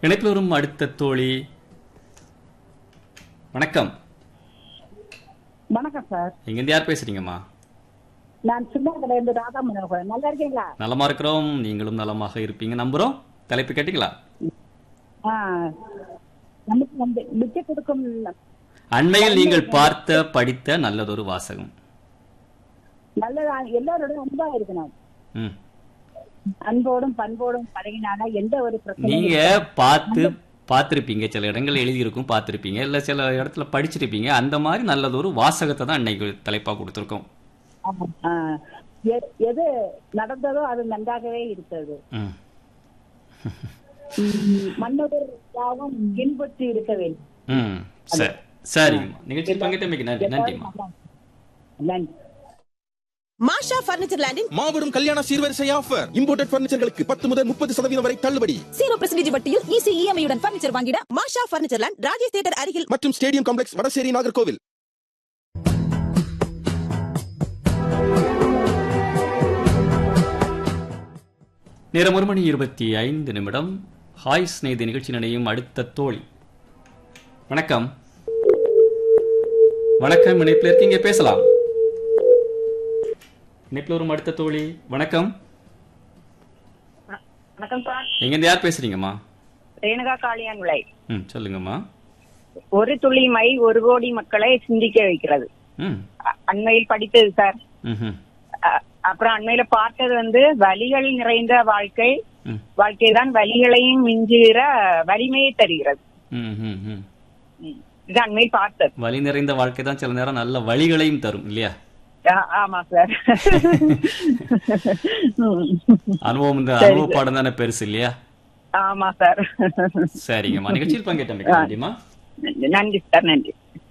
இணைப்பில் வரும் அடுத்த தோழி வணக்கம் வணக்கம் சார் இங்கேருந்து யார் பேசுறீங்கம்மா நான் சின்னதுல இருந்து ராதா மனோகரன் நல்லா இருக்கீங்களா நலமா இருக்கிறோம் நீங்களும் நலமாக இருப்பீங்க நம்புறோம் தலைப்பு கேட்டீங்களா ஆ, நமக்கு வந்து விட்டு கொடுக்கும் அண்மையில் நீங்கள் பார்த்த படித்த நல்லதொரு வாசகம் நல்லதா எல்லாரோட அன்பா இருக்கணும் ம் அன்போடும் பண்போடும் பழகினால எந்த ஒரு பிரச்சனையும் நீங்க பார்த்து பார்த்திருப்பீங்க சில இடங்கள் எழுதியிருக்கும் பார்த்திருப்பீங்க இல்ல சில இடத்துல படிச்சிருப்பீங்க அந்த மாதிரி நல்லதொரு வாசகத்தை தான் இன்னைக்கு தலைப்பா கொடுத்துருக்கோம் ஆமா. ஆ, எ- எது நடந்ததோ அது நன்றாகவே இருக்கிறது ம் ம், மன்னவர் யாவும் பின்பற்றி இருக்க வேண்டும் ம் சரி சரிங்கம்மா நிகழ்ச்சியில் பங்கேற்றமைக்கு நன்றி நன்றிம்மா நன்றி மாஷா பர்னிச்சர் லேண்டின் மாபெரும் கல்யாண சீர்வரிசை ஆஃபர் இம்போர்ட்டட் பர்னிச்சர்களுக்கு பத்து முதல் முப்பது சதவீதம் வரை தள்ளுபடி ஜீரோ பெர்சன்டேஜ் வட்டியில் ஈஸி இஎம்ஐயுடன் பர்னிச்சர் வாங்கிட Masha furniture land Rajesh theatre அருகில் மற்றும் ஸ்டேடியம் காம்ப்ளெக்ஸ் வடசேரி நாகர்கோவில் நேரம் ஒரு மணி இருபத்தி ஐந்து நிமிடம் ஹாய் ஸ்நேதி நிகழ்ச்சி நினையும் அடுத்த தோழி வணக்கம் வணக்கம் இணைப்பில் இருக்கீங்க பேசலாம் இணைப்பில் வரும் அடுத்த தோழி வணக்கம் வணக்கம் சார் எங்கேருந்து யார் பேசுறீங்கம்மா ரேணுகா காளியான் விளை ம் சொல்லுங்கம்மா ஒரு துளி மை ஒரு கோடி மக்களை சிந்திக்க வைக்கிறது ம் அ- அண்மையில் படித்தது சார் ம் அ- அப்புறம் அண்மையில பார்த்தது வந்து வலிகள் நிறைந்த வாழ்க்கை ம் வாழ்க்கை தான் வலிகளையும் மிஞ்சுகிற வலிமையை தருகிறது ம் ம் ம் ம். இது அண்மையில் பார்த்தது வலி நிறைந்த வாழ்க்கை தான் சில நேரம் நல்ல வழிகளையும் தரும் இல்லையா ஆ- ஆமா சார் ம். அனுபவம் இந்த சரி, அனுபவ பாடம் தானே பெருசு இல்லையா ஆமா சார் சரிங்கம்மா நிகழ்ச்சியில் பங்கேற்றமைக்கு நன்றிம்மா நன்றி சார் நன்றி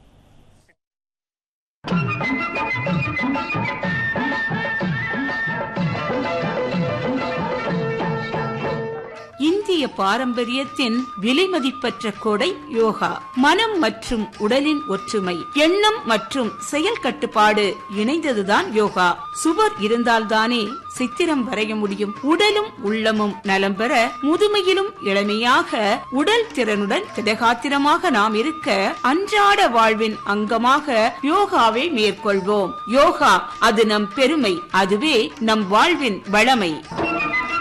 இந்திய பாரம்பரியத்தின் விலைமதிப்பற்ற கொடை யோகா மனம் மற்றும் உடலின் ஒற்றுமை எண்ணம் மற்றும் செயல் கட்டுப்பாடு இணைந்ததுதான் யோகா சுவர் இருந்தால்தானே சித்திரம் வரைய முடியும் உடலும் உள்ளமும் நலம் பெற முதுமையிலும் இளமையாக உடல் திறனுடன் திடகாத்திரமாக நாம் இருக்க அன்றாட வாழ்வின் அங்கமாக யோகாவை மேற்கொள்வோம் யோகா அது நம் பெருமை அதுவே நம் வாழ்வின் வளமை